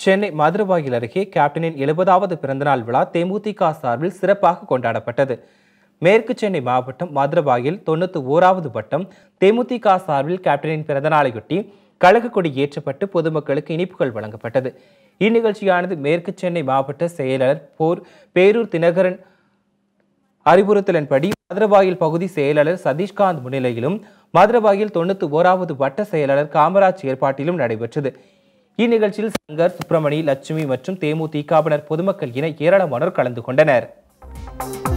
சென்னை மதுரவாயில் அருகே கேப்டனின் எழுபதாவது பிறந்தநாள் விழா தேமுதிக சார்பில் சிறப்பாக கொண்டாடப்பட்டது மேற்கு சென்னை மாவட்டம் மதுரவாயில் தொண்ணூத்தி ஓராவது வட்டம் தேமுதிக சார்பில் கேப்டனின் பிறந்தநாளையொட்டி கழக கொடி ஏற்றப்பட்டு பொதுமக்களுக்கு இனிப்புகள் வழங்கப்பட்டது இந்நிகழ்ச்சியானது மேற்கு சென்னை மாவட்ட செயலாளர் போர் பேரூர் தினகரன் அறிவுறுத்தலின்படி மதுரவாயில் பகுதி செயலாளர் சதீஷ்காந்த் முன்னிலையிலும் மதுரவாயில் தொண்ணூத்தி ஓராவது வட்ட செயலாளர் காமராஜ் ஏற்பாட்டிலும் நடைபெற்றது இந்நிகழ்ச்சியில் சங்கர் சுப்பிரமணி லட்சுமி மற்றும் தேமுதிகவினர் பொதுமக்கள் என ஏராளமானோர் கலந்து கொண்டனர்